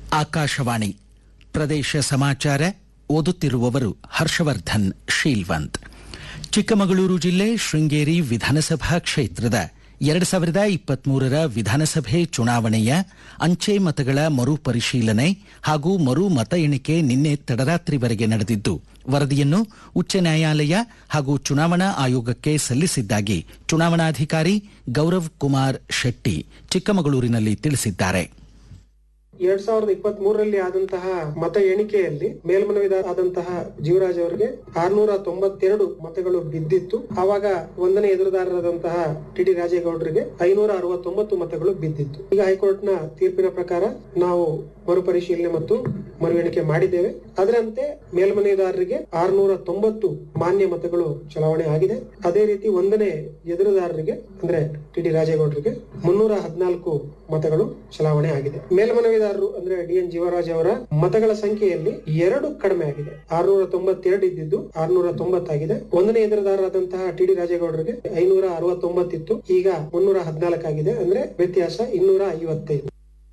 ಆಕಾಶವಾಣಿ ಪ್ರದೇಶ ಸಮಾಚಾರ ಓದುತ್ತಿರುವವರು ಹರ್ಷವರ್ಧನ್ ಶೀಲ್ವಂತ್ ಚಿಕ್ಕಮಗಳೂರು ಜಿಲ್ಲೆ ಶೃಂಗೇರಿ ವಿಧಾನಸಭಾ ಕ್ಷೇತ್ರದ ಎರಡು ಸಾವಿರದ ಇಪ್ಪತ್ಮೂರರ ವಿಧಾನಸಭೆ ಚುನಾವಣೆಯ ಅಂಚೆ ಮತಗಳ ಮರು ಪರಿಶೀಲನೆ ಹಾಗೂ ಮರು ಮತ ಎಣಿಕೆ ನಿನ್ನೆ ತಡರಾತ್ರಿವರೆಗೆ ನಡೆದಿದ್ದು ವರದಿಯನ್ನು ಉಚ್ಚ ನ್ಯಾಯಾಲಯ ಹಾಗೂ ಚುನಾವಣಾ ಆಯೋಗಕ್ಕೆ ಸಲ್ಲಿಸಿದ್ದಾಗಿ ಚುನಾವಣಾಧಿಕಾರಿ ಗೌರವ್ ಕುಮಾರ್ ಶೆಟ್ಟಿ ಚಿಕ್ಕಮಗಳೂರಿನಲ್ಲಿ ತಿಳಿಸಿದ್ದಾರೆ ಎರಡ್ ಸಾವಿರದ ಇಪ್ಪತ್ತ್ ಮೂರರಲ್ಲಿ ಆದಂತಹ ಮತ ಎಣಿಕೆಯಲ್ಲಿ ಮೇಲ್ಮನವಿದಾದಂತಹ ಜೀವರಾಜ್ ಅವರಿಗೆ ಆರ್ನೂರ ತೊಂಬತ್ತೆರಡು ಮತಗಳು ಬಿದ್ದಿತ್ತು ಆವಾಗ ಒಂದನೇ ಎದುರುದಾರರಾದಂತಹ ಟಿ ಡಿ ರಾಜೇಗೌಡರಿಗೆ ಐನೂರ ಅರವತ್ತೊಂಬತ್ತು ಮತಗಳು ಬಿದ್ದಿತ್ತು ಈಗ ಹೈಕೋರ್ಟ್ ನ ತೀರ್ಪಿನ ಪ್ರಕಾರ ನಾವು ಮರುಪರಿಶೀಲನೆ ಮತ್ತು ಮರು ಎಣಿಕೆ ಮಾಡಿದ್ದೇವೆ ಅದರಂತೆ ಮೇಲ್ಮನೆದಾರರಿಗೆ ಆರ್ನೂರ ತೊಂಬತ್ತು ಮಾನ್ಯ ಮತಗಳು ಚಲಾವಣೆ ಆಗಿದೆ ಅದೇ ರೀತಿ ಒಂದನೇ ಎದುರುದಾರರಿಗೆ ಅಂದ್ರೆ ಟಿ ಡಿ ರಾಜೇಗೌಡರಿಗೆ ಮುನ್ನೂರ ಹದಿನಾಲ್ಕು ಮತಗಳು ಚಲಾವಣೆ ಆಗಿದೆ ಮೇಲ್ಮನವಿದಾರರು ಅಂದ್ರೆ ಡಿ ಎನ್ ಜೀವರಾಜ್ ಅವರ ಮತಗಳ ಸಂಖ್ಯೆಯಲ್ಲಿ ಎರಡು ಕಡಿಮೆ ಆಗಿದೆ ಆರ್ನೂರ ತೊಂಬತ್ತೆರಡು ಇದ್ದಿದ್ದು ಆರ್ನೂರ ತೊಂಬತ್ತಾಗಿದೆ ಒಂದನೇ ಎದುರುದಾರರಾದಂತಹ ಟಿ ಡಿ ರಾಜೇಗೌಡರಿಗೆ ಐನೂರ ಅರವತ್ತೊಂಬತ್ತಿತ್ತು ಈಗ ಮುನ್ನೂರ ಹದಿನಾಲ್ಕಾಗಿದೆ ಅಂದ್ರೆ ವ್ಯತ್ಯಾಸ ಇನ್ನೂರ ಐವತ್ತೈದು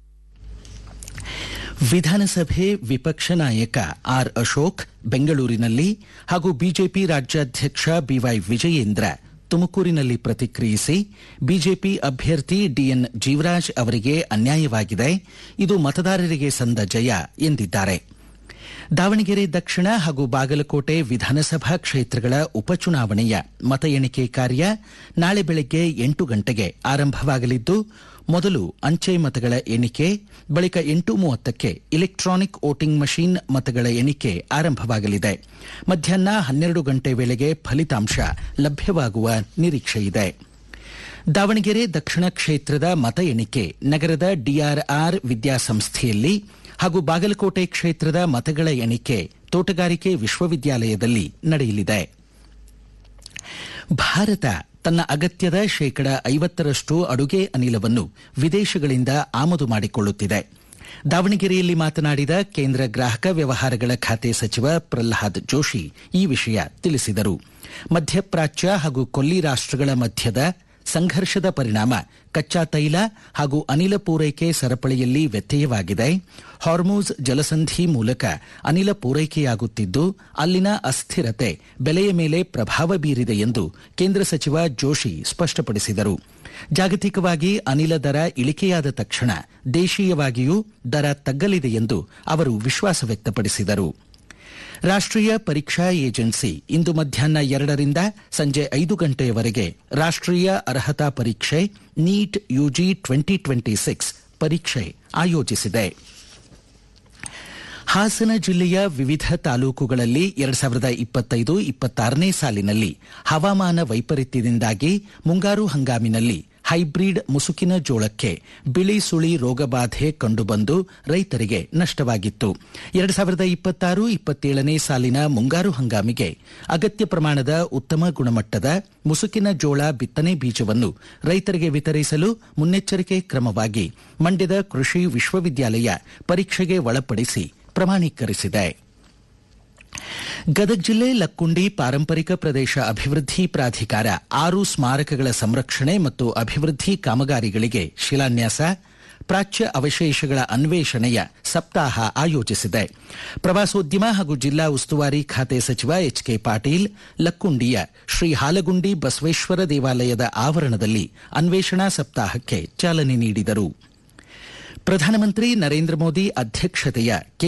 ವಿಧಾನಸಭೆ ವಿಪಕ್ಷ ನಾಯಕ ಆರ್ ಅಶೋಕ್ ಬೆಂಗಳೂರಿನಲ್ಲಿ ಹಾಗೂ ಬಿಜೆಪಿ ರಾಜ್ಯಾಧ್ಯಕ್ಷ ಬಿವೈ ವಿಜಯೇಂದ್ರ ತುಮಕೂರಿನಲ್ಲಿ ಪ್ರತಿಕ್ರಿಯಿಸಿ ಬಿಜೆಪಿ ಅಭ್ಯರ್ಥಿ ಡಿಎನ್ ಜೀವರಾಜ್ ಅವರಿಗೆ ಅನ್ಯಾಯವಾಗಿದೆ ಇದು ಮತದಾರರಿಗೆ ಸಂದ ಜಯ ಎಂದಿದ್ದಾರೆ ದಾವಣಗೆರೆ ದಕ್ಷಿಣ ಹಾಗೂ ಬಾಗಲಕೋಟೆ ವಿಧಾನಸಭಾ ಕ್ಷೇತ್ರಗಳ ಉಪಚುನಾವಣೆಯ ಮತ ಎಣಿಕೆ ಕಾರ್ಯ ನಾಳೆ ಬೆಳಗ್ಗೆ ಎಂಟು ಗಂಟೆಗೆ ಆರಂಭವಾಗಲಿದ್ದು ಮೊದಲು ಅಂಚೆ ಮತಗಳ ಎಣಿಕೆ ಬಳಿಕ ಎಂಟು ಮೂವತ್ತಕ್ಕೆ ಇಲೆಕ್ಟ್ರಾನಿಕ್ ವೋಟಿಂಗ್ ಮಷೀನ್ ಮತಗಳ ಎಣಿಕೆ ಆರಂಭವಾಗಲಿದೆ ಮಧ್ಯಾಹ್ನ ಹನ್ನೆರಡು ಗಂಟೆ ವೇಳೆಗೆ ಫಲಿತಾಂಶ ಲಭ್ಯವಾಗುವ ನಿರೀಕ್ಷೆಯಿದೆ ದಾವಣಗೆರೆ ದಕ್ಷಿಣ ಕ್ಷೇತ್ರದ ಮತ ಎಣಿಕೆ ನಗರದ ಡಿಆರ್ಆರ್ ವಿದ್ಯಾಸಂಸ್ಥೆಯಲ್ಲಿ ಹಾಗೂ ಬಾಗಲಕೋಟೆ ಕ್ಷೇತ್ರದ ಮತಗಳ ಎಣಿಕೆ ತೋಟಗಾರಿಕೆ ವಿಶ್ವವಿದ್ಯಾಲಯದಲ್ಲಿ ನಡೆಯಲಿದೆ ಭಾರತ ತನ್ನ ಅಗತ್ಯದ ಶೇಕಡ ಐವತ್ತರಷ್ಟು ಅಡುಗೆ ಅನಿಲವನ್ನು ವಿದೇಶಗಳಿಂದ ಆಮದು ಮಾಡಿಕೊಳ್ಳುತ್ತಿದೆ ದಾವಣಗೆರೆಯಲ್ಲಿ ಮಾತನಾಡಿದ ಕೇಂದ್ರ ಗ್ರಾಹಕ ವ್ಯವಹಾರಗಳ ಖಾತೆ ಸಚಿವ ಪ್ರಹ್ಲಾದ್ ಜೋಶಿ ಈ ವಿಷಯ ತಿಳಿಸಿದರು ಮಧ್ಯಪ್ರಾಚ್ಯ ಹಾಗೂ ಕೊಲ್ಲಿ ರಾಷ್ಟಗಳ ಮಧ್ಯದ ಸಂಘರ್ಷದ ಪರಿಣಾಮ ಕಚ್ಚಾ ತೈಲ ಹಾಗೂ ಅನಿಲ ಪೂರೈಕೆ ಸರಪಳಿಯಲ್ಲಿ ವ್ಯತ್ಯಯವಾಗಿದೆ ಹಾರ್ಮೂಜ್ ಜಲಸಂಧಿ ಮೂಲಕ ಅನಿಲ ಪೂರೈಕೆಯಾಗುತ್ತಿದ್ದು ಅಲ್ಲಿನ ಅಸ್ಥಿರತೆ ಬೆಲೆಯ ಮೇಲೆ ಪ್ರಭಾವ ಬೀರಿದೆ ಎಂದು ಕೇಂದ್ರ ಸಚಿವ ಜೋಶಿ ಸ್ಪಷ್ಟಪಡಿಸಿದರು ಜಾಗತಿಕವಾಗಿ ಅನಿಲ ದರ ಇಳಿಕೆಯಾದ ತಕ್ಷಣ ದೇಶೀಯವಾಗಿಯೂ ದರ ತಗ್ಗಲಿದೆ ಎಂದು ಅವರು ವಿಶ್ವಾಸ ವ್ಯಕ್ತಪಡಿಸಿದರು ರಾಷ್ಟೀಯ ಪರೀಕ್ಷಾ ಏಜೆನ್ಸಿ ಇಂದು ಮಧ್ಯಾಹ್ನ ಎರಡರಿಂದ ಸಂಜೆ ಐದು ಗಂಟೆಯವರೆಗೆ ರಾಷ್ಟೀಯ ಅರ್ಹತಾ ಪರೀಕ್ಷೆ NEET UG twenty twenty six ಪರೀಕ್ಷೆ ಆಯೋಜಿಸಿದೆ ಹಾಸನ ಜಿಲ್ಲೆಯ ವಿವಿಧ ತಾಲೂಕುಗಳಲ್ಲಿ ಎರಡು ಸಾವಿರದ ಇಪ್ಪತ್ತೈದು ಇಪ್ಪತ್ತಾರನೇ ಸಾಲಿನಲ್ಲಿ ಹವಾಮಾನ ವೈಪರೀತ್ಯದಿಂದಾಗಿ ಮುಂಗಾರು ಹಂಗಾಮಿನಲ್ಲಿ ಹೈಬ್ರಿಡ್ ಮುಸುಕಿನ ಜೋಳಕ್ಕೆ ಬಿಳಿ ಸುಳಿ ರೋಗಬಾಧೆ ಕಂಡುಬಂದು ರೈತರಿಗೆ ನಷ್ಟವಾಗಿತ್ತು ಎರಡು ಸಾವಿರದ ಇಪ್ಪತ್ತಾರು ಇಪ್ಪತ್ತೇಳನೇ ಸಾಲಿನ ಮುಂಗಾರು ಹಂಗಾಮಿಗೆ ಅಗತ್ಯ ಪ್ರಮಾಣದ ಉತ್ತಮ ಗುಣಮಟ್ಟದ ಮುಸುಕಿನ ಜೋಳ ಬಿತ್ತನೆ ಬೀಜವನ್ನು ರೈತರಿಗೆ ವಿತರಿಸಲು ಮುನ್ನೆಚ್ಚರಿಕೆ ಕ್ರಮವಾಗಿ ಮಂಡ್ಯದ ಕೃಷಿ ವಿಶ್ವವಿದ್ಯಾಲಯ ಪರೀಕ್ಷೆಗೆ ಒಳಪಡಿಸಿ ಪ್ರಮಾಣೀಕರಿಸಿದೆ ಗದಗ ಜಿಲ್ಲೆ ಲಕ್ಕುಂಡಿ ಪಾರಂಪರಿಕ ಪ್ರದೇಶ ಅಭಿವೃದ್ಧಿ ಪ್ರಾಧಿಕಾರ ಆರು ಸ್ಮಾರಕಗಳ ಸಂರಕ್ಷಣೆ ಮತ್ತು ಅಭಿವೃದ್ಧಿ ಕಾಮಗಾರಿಗಳಿಗೆ ಶಿಲಾನ್ಯಾಸ ಪ್ರಾಚ್ಯ ಅವಶೇಷಗಳ ಅನ್ವೇಷಣೆಯ ಸಪ್ತಾಹ ಆಯೋಜಿಸಿದೆ ಪ್ರವಾಸೋದ್ಯಮ ಹಾಗೂ ಜಿಲ್ಲಾ ಉಸ್ತುವಾರಿ ಖಾತೆ ಸಚಿವ ಎಚ್ ಕೆ ಪಾಟೀಲ್ ಲಕ್ಕುಂಡಿಯ ಶ್ರೀ ಹಾಲಗುಂಡಿ ಬಸವೇಶ್ವರ ದೇವಾಲಯದ ಆವರಣದಲ್ಲಿ ಅನ್ವೇಷಣಾ ಸಪ್ತಾಹಕ್ಕೆ ಚಾಲನೆ ನೀಡಿದರು ಪ್ರಧಾನಮಂತ್ರಿ ನರೇಂದ್ರ ಮೋದಿ ಅಧ್ಯಕ್ಷತೆಯ